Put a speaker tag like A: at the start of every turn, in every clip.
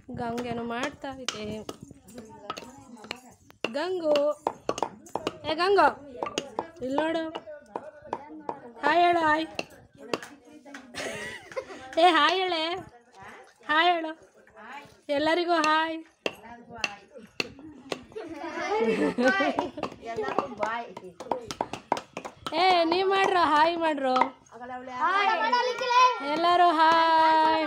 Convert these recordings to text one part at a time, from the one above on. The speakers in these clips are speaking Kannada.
A: ಗಂಗೆನು ಮಾಡ್ತಾ ಇದೆ ಗಂಗು ಏ ಗಂಗು ಇಲ್ಲಿ ನೋಡು ಹಾಯ್ ಹೇಳು ಹಾಯ್ ಏ ಹಾಯ್ ಹೇಳೆ ಹಾಯ್ ಹೇಳು ಎಲ್ಲರಿಗೂ ಹಾಯ್ ಏ ನೀವು ಮಾಡ್ರೋ ಹಾಯ್ ಮಾಡ್ರು ಎಲ್ಲರೂ ಹಾಯ್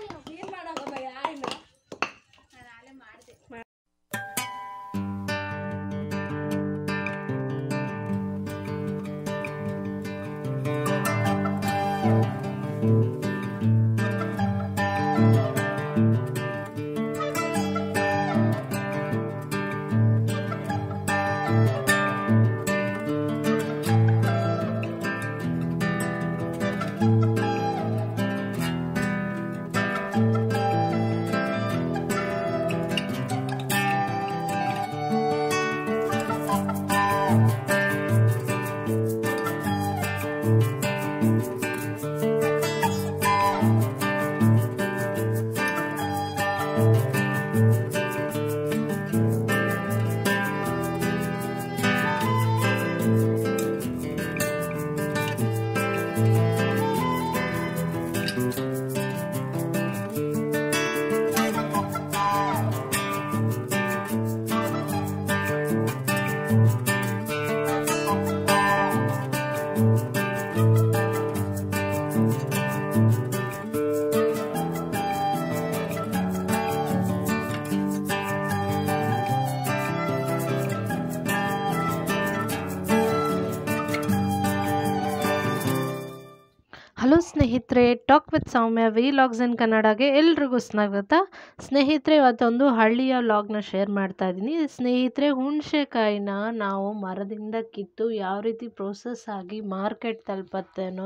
B: ಹಲೋ ಸ್ನೇಹಿತರೆ talk with Soumya vlogs in ಕನ್ನಡಗೆ ಎಲ್ರಿಗೂ ಸ್ವಾಗತ ಸ್ನೇಹಿತರೆ ಇವತ್ತೊಂದು ಹಳ್ಳಿಯ ಲಾಗ್ನ ಶೇರ್ ಮಾಡ್ತಾ ಇದ್ದೀನಿ ಸ್ನೇಹಿತರೆ ಹುಣಸೆಕಾಯಿನ ನಾವು ಮರದಿಂದ ಕಿತ್ತು ಯಾವ ರೀತಿ ಪ್ರೋಸೆಸ್ ಆಗಿ ಮಾರ್ಕೆಟ್ ತಲುಪತ್ತೆ ಅನ್ನೋ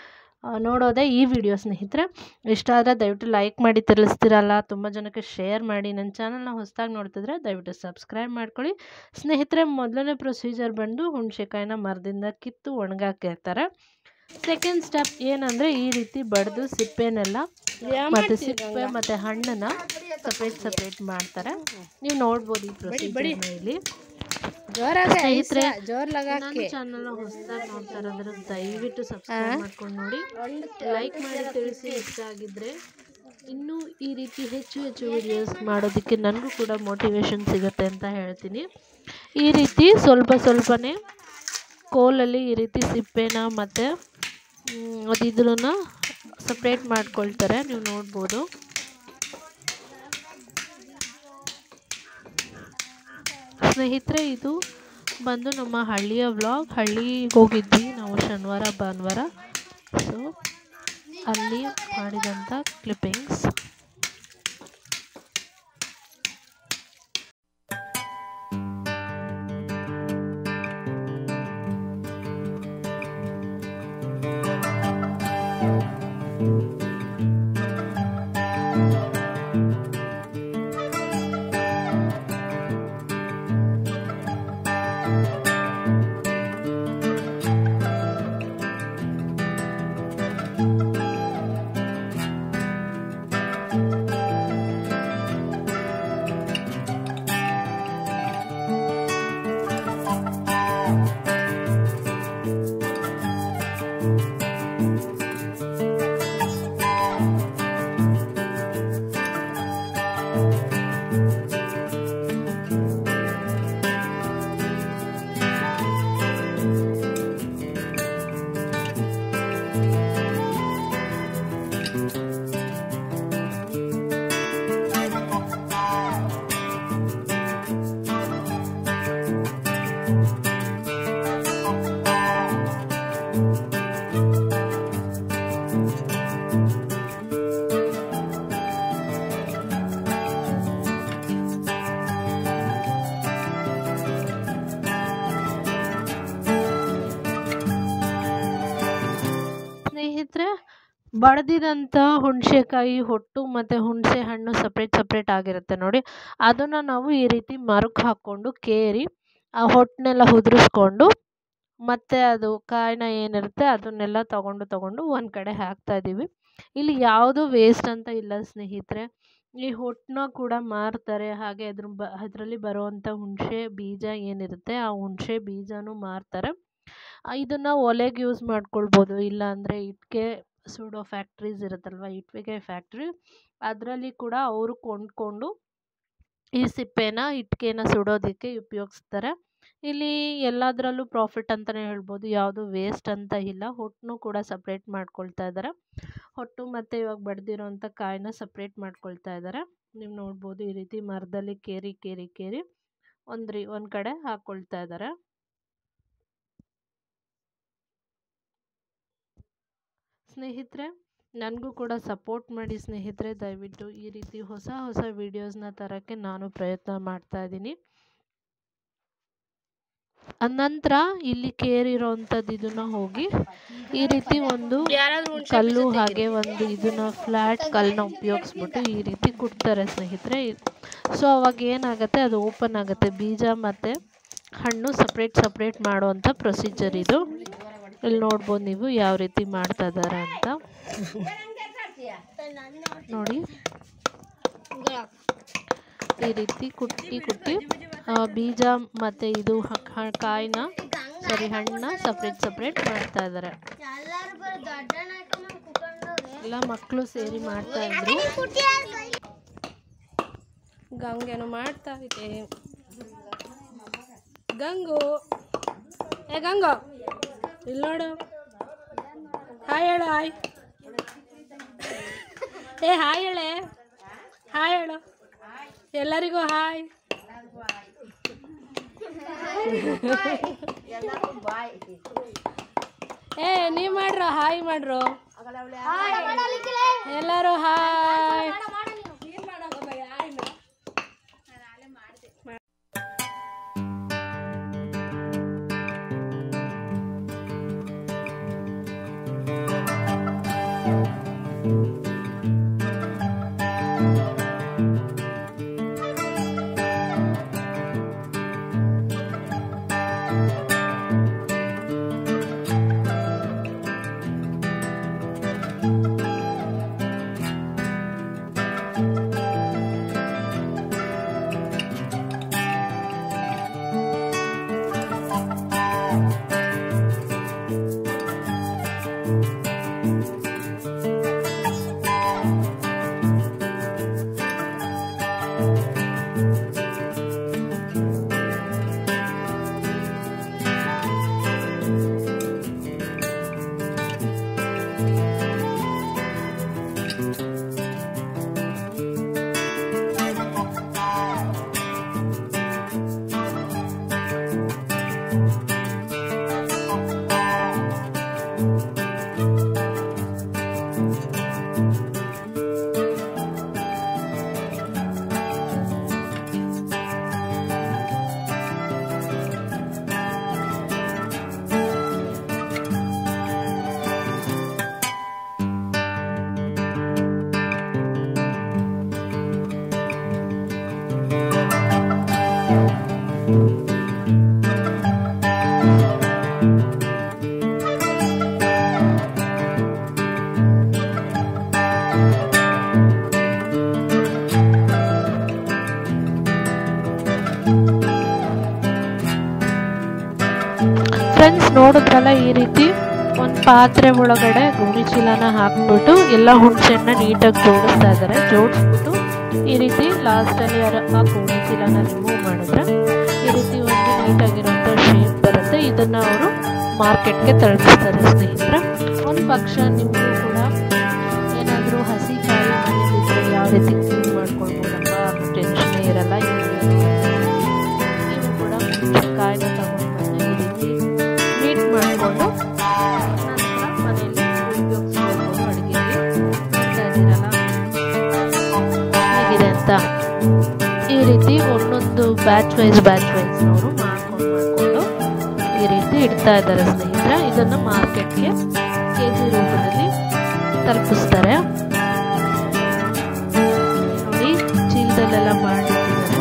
B: ಆ, ನೋಡೋದೇ ಈ ವಿಡಿಯೋ ಸ್ನೇಹಿತರೆ ಇಷ್ಟ ಆದರೆ ದಯವಿಟ್ಟು ಲೈಕ್ ಮಾಡಿ ತಿಳಿಸ್ತಿರಲ್ಲ ತುಂಬ ಜನಕ್ಕೆ ಶೇರ್ ಮಾಡಿ ನನ್ನ ಚಾನಲ್ನ ಹೊಸದಾಗಿ ನೋಡ್ತಿದ್ರೆ ದಯವಿಟ್ಟು ಸಬ್ಸ್ಕ್ರೈಬ್ ಮಾಡ್ಕೊಳ್ಳಿ ಸ್ನೇಹಿತರೆ ಮೊದಲನೇ ಪ್ರೊಸೀಜರ್ ಬಂದು ಹುಣಸೆಕಾಯಿನ ಮರದಿಂದ ಕಿತ್ತು ಒಣಗಾಕಿರ್ತಾರೆ ಸೆಕೆಂಡ್ ಸ್ಟೆಪ್ ಏನಂದರೆ ಈ ರೀತಿ ಬಡ್ದು ಸಿಪ್ಪೆನೆಲ್ಲ ಮತ್ತು ಸಿಪ್ಪೆ ಮತ್ತು ಹಣ್ಣನ್ನ ಸಪ್ರೇಟ್ ಸಪ್ರೇಟ್ ಮಾಡ್ತಾರೆ ನೀವು ನೋಡ್ಬೋದು ಈ ಪ್ರೊಸೀಜರ್ ಇಲ್ಲಿ
A: ಜೋರಾಗಿ
B: ಸ್ನೇಹಿತರೆ,
A: ಜೋರ್
B: ನನ್ನ
A: ಲಗಾಕಿ
B: ಚಾನಲ್ ಹೊಸದಾಗಿ ನೋಡ್ತಾ ಇರೋದ್ರೆ ದಯವಿಟ್ಟು ಸಬ್ಸ್ಕ್ರೈಬ್ ಮಾಡ್ಕೊಂಡು ನೋಡಿ ಲೈಕ್ ಮಾಡಿ ತಿಳಿಸಿ ಇಷ್ಟ ಆಗಿದ್ರೆ ಇನ್ನೂ ಈ ರೀತಿ ಹೆಚ್ಚು ಹೆಚ್ಚು ವಿಡಿಯೋಸ್ ಮಾಡೋದಕ್ಕೆ ನನಗೂ ಕೂಡ ಮೋಟಿವೇಶನ್ ಸಿಗುತ್ತೆ ಅಂತ ಹೇಳ್ತೀನಿ ಈ ರೀತಿ ಸ್ವಲ್ಪ ಸ್ವಲ್ಪನೇ ಕೋಲಲ್ಲಿ ಈ ರೀತಿ ಸಿಪ್ಪೆನ ಮತ್ತು ಅದಿದ್ರನ್ನ ಸಪ್ರೇಟ್ ಮಾಡ್ಕೊಳ್ತಾರೆ ನೀವು ನೋಡ್ಬೋದು ಸ್ನೇಹಿತರೆ ಇದು ಬಂದು ನಮ್ಮ ಹಳ್ಳಿಯ ವ್ಲಾಗ್ ಹಳ್ಳಿಗೆ ಹೋಗಿದ್ವಿ ನಾವು ಶನಿವಾರ ಭಾನುವಾರ ಸೊ ಅಲ್ಲಿ ಮಾಡಿದಂಥ ಕ್ಲಿಪ್ಪಿಂಗ್ಸ್ ಸ್ನೇಹಿತರೆ ಬಡ್ದಿದಂಥ ಹುಣಸೆಕಾಯಿ ಹೊಟ್ಟು ಮತ್ತು ಹುಣಸೆ ಹಣ್ಣು ಸಪ್ರೇಟ್ ಸಪ್ರೇಟ್ ಆಗಿರುತ್ತೆ ನೋಡಿ ಅದನ್ನು ನಾವು ಈ ರೀತಿ ಮರಕ್ಕೆ ಹಾಕ್ಕೊಂಡು ಕೇರಿ ಆ ಹೊಟ್ಟನ್ನೆಲ್ಲ ಉದುರಿಸ್ಕೊಂಡು ಮತ್ತು ಅದು ಕಾಯಿನ ಏನಿರುತ್ತೆ ಅದನ್ನೆಲ್ಲ ತಗೊಂಡು ತಗೊಂಡು ಒಂದು ಕಡೆ ಹಾಕ್ತಾ ಇದ್ದೀವಿ ಇಲ್ಲಿ ಯಾವುದು ವೇಸ್ಟ್ ಅಂತ ಇಲ್ಲ ಸ್ನೇಹಿತರೆ ಈ ಹೊಟ್ಟನ್ನ ಕೂಡ ಮಾರ್ತಾರೆ ಹಾಗೆ ಅದ್ರ ಬ ಅದರಲ್ಲಿ ಬರುವಂಥ ಹುಣಸೆ ಬೀಜ ಏನಿರುತ್ತೆ ಆ ಹುಣಸೆ ಬೀಜನೂ ಮಾರ್ತಾರೆ ಇದನ್ನು ಒಲೆಗೆ ಯೂಸ್ ಮಾಡ್ಕೊಳ್ಬೋದು ಇಲ್ಲಾಂದರೆ ಇಟ್ಟಿಗೆ ಸುಡೋ ಫ್ಯಾಕ್ಟ್ರೀಸ್ ಇರುತ್ತಲ್ವ ಇಟ್ಟಿಗೆ ಫ್ಯಾಕ್ಟ್ರಿ ಅದರಲ್ಲಿ ಕೂಡ ಅವರು ಕೊಂಡ್ಕೊಂಡು ಈ ಸಿಪ್ಪೆನ ಇಟ್ಟಿಗೆನ ಸುಡೋದಕ್ಕೆ ಉಪಯೋಗಿಸ್ತಾರೆ ಇಲ್ಲಿ ಎಲ್ಲದರಲ್ಲೂ ಪ್ರಾಫಿಟ್ ಅಂತಲೇ ಹೇಳ್ಬೋದು ಯಾವುದು ವೇಸ್ಟ್ ಅಂತ ಇಲ್ಲ ಹೊಟ್ಟನ್ನು ಕೂಡ ಸಪ್ರೇಟ್ ಮಾಡ್ಕೊಳ್ತಾ ಇದ್ದಾರೆ ಹೊಟ್ಟು ಮತ್ತು ಇವಾಗ ಬಡ್ದಿರೋಂಥ ಕಾಯಿನ ಸಪ್ರೇಟ್ ಮಾಡ್ಕೊಳ್ತಾ ಇದ್ದಾರೆ ನೀವು ನೋಡ್ಬೋದು ಈ ರೀತಿ ಮರದಲ್ಲಿ ಕೇರಿ ಕೇರಿ ಕೇರಿ ಒಂದು ರೀ ಒಂದು ಕಡೆ ಹಾಕ್ಕೊಳ್ತಾ ಇದ್ದಾರೆ ಸ್ನೇಹಿತರೆ ನನಗೂ ಕೂಡ ಸಪೋರ್ಟ್ ಮಾಡಿ ಸ್ನೇಹಿತರೆ ದಯವಿಟ್ಟು ಈ ರೀತಿ ಹೊಸ ಹೊಸ ವೀಡಿಯೋಸ್ನ ತರೋಕ್ಕೆ ನಾನು ಪ್ರಯತ್ನ ಮಾಡ್ತಾ ಇದ್ದೀನಿ ನಂತರ ಇಲ್ಲಿ ಕೇರಿರೋವಂಥದ್ದು ಇದನ್ನ ಹೋಗಿ ಈ ರೀತಿ ಒಂದು ಕಲ್ಲು ಹಾಗೆ ಒಂದು ಇದನ್ನ ಫ್ಲ್ಯಾಟ್ ಕಲ್ಲನ್ನ ಉಪಯೋಗಿಸ್ಬಿಟ್ಟು ಈ ರೀತಿ ಕುಟ್ತಾರೆ ಸ್ನೇಹಿತರೆ ಸೊ ಅವಾಗ ಏನಾಗುತ್ತೆ ಅದು ಓಪನ್ ಆಗುತ್ತೆ ಬೀಜ ಮತ್ತು ಹಣ್ಣು ಸಪ್ರೇಟ್ ಸಪ್ರೇಟ್ ಮಾಡುವಂಥ ಪ್ರೊಸೀಜರ್ ಇದು ಇಲ್ಲಿ ನೋಡ್ಬೋದು ನೀವು ಯಾವ ರೀತಿ ಮಾಡ್ತಾ ಇದ್ದಾರೆ ಅಂತ ನೋಡಿ ಈ ರೀತಿ ಕುಟ್ಟಿ ಕುಟ್ಟಿ ಬೀಜ ಮತ್ತು ಇದು ಕಾಯಿನ ಸಾರಿ ಹಣ್ಣನ್ನ ಸಪ್ರೇಟ್ ಸಪ್ರೇಟ್ ಮಾಡ್ತಾ ಇದ್ದಾರೆ ಎಲ್ಲ ಮಕ್ಕಳು ಸೇರಿ ಮಾಡ್ತಾ ಇದ್ರು
A: ಗಂಗೇನು ಮಾಡ್ತಾ ಇದೆ ಗಂಗು ಏ ಗಂಗು ಇಲ್ಲಿ ನೋಡು ಹಾಯ್ ಹೇಳು ಹಾಯ್ ಏ ಹಾಯ್ ಹೇಳೆ ಹಾಯ್ ಹೇಳು ಎಲ್ಲರಿಗೂ ಹಾಯ್ ಏ ನೀವು ಮಾಡ್ರು ಹಾಯ್ ಮಾಡ್ರು ಎಲ್ಲರೂ ಹಾಯ್
B: ಫ್ರೆಂಡ್ಸ್ ನೋಡಿದ್ರಲ್ಲ ಈ ರೀತಿ ಒಂದು ಪಾತ್ರೆ ಒಳಗಡೆ ಗೋಣಿ ಚೀಲನ ಹಾಕ್ಬಿಟ್ಟು ಎಲ್ಲ ಹುಣಸೆಹಣ್ಣ ನೀಟಾಗಿ ಜೋಡಿಸ್ತಾ ಇದ್ದಾರೆ ಜೋಡಿಸ್ಬಿಟ್ಟು ಈ ರೀತಿ ಲಾಸ್ಟಲ್ಲಿ ಆ ಗೋಣಿ ಚೀಲನ ರಿಮೂವ್ ಮಾಡಿದ್ರೆ ಈ ರೀತಿ ಒಂದು ನೀಟಾಗಿರೋಂಥ ಶೇಪ್ ಬರುತ್ತೆ ಇದನ್ನು ಅವರು ಮಾರ್ಕೆಟ್ಗೆ ತಲುಪಿಸ್ತಾರೆ ಸ್ನೇಹಿತರೆ ಒಂದು ಪಕ್ಷ ನಿಮಗೂ ಕೂಡ ಏನಾದರೂ ಹಸಿ ಕಾಯಿ ಮನೇಲಿದ್ದರೆ ಯಾವ ರೀತಿ ಕ್ಲೀನ್ ಮಾಡ್ಕೊಳ್ಬೋದಪ್ಪ ಟೆನ್ಷನೇ ಇರಲ್ಲ ಈ ನೀವು ಕೂಡ ಕಾಯಿನ ತಗೊಂಡು ಬಂದು ಈ ರೀತಿ ನೀಟ್ ಮಾಡಿಕೊಂಡು ನಂತರ ಮನೆಯಲ್ಲಿ ಉಪಯೋಗಿಸ್ಕೊಳ್ಬೋದು ಅಡುಗೆಗೆ ನೋಡ್ತಾ ಇದ್ದೀರಲ್ಲ ಹೇಗಿದೆ ಅಂತ ಈ ರೀತಿ ಒಂದೊಂದು ಬ್ಯಾಚ್ ವೈಸ್ ಬ್ಯಾಚ್ ವೈಸ್ ಅವರು ಮಾಡ್ಕೊಂಡು ಮಾಡಿಕೊಂಡು ಈ ರೀತಿ ಇಡ್ತಾ ಇದ್ದಾರೆ ಸ್ನೇಹಿತರೆ ಇದನ್ನು ಮಾರ್ಕೆಟ್ಗೆ ಕೆ ಜಿ ರೂಪದಲ್ಲಿ ತಲುಪಿಸ್ತಾರೆ ನೋಡಿ ಚೀಲದಲ್ಲೆಲ್ಲ ಮಾಡಿಟ್ಟಿದ್ದಾರೆ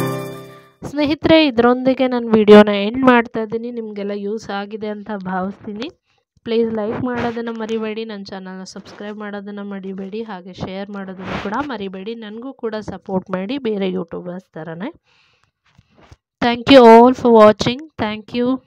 B: ಸ್ನೇಹಿತರೆ ಇದರೊಂದಿಗೆ ನಾನು ವಿಡಿಯೋನ ಎಂಡ್ ಮಾಡ್ತಾ ಇದ್ದೀನಿ ನಿಮಗೆಲ್ಲ ಯೂಸ್ ಆಗಿದೆ ಅಂತ ಭಾವಿಸ್ತೀನಿ ಪ್ಲೀಸ್ ಲೈಕ್ ಮಾಡೋದನ್ನು ಮರಿಬೇಡಿ ನನ್ನ ಚಾನಲ್ನ ಸಬ್ಸ್ಕ್ರೈಬ್ ಮಾಡೋದನ್ನು ಮರಿಬೇಡಿ ಹಾಗೆ ಶೇರ್ ಮಾಡೋದನ್ನು ಕೂಡ ಮರಿಬೇಡಿ ನನಗೂ ಕೂಡ ಸಪೋರ್ಟ್ ಮಾಡಿ ಬೇರೆ ಯೂಟ್ಯೂಬರ್ಸ್ ಥರನೇ thank you all for watching thank you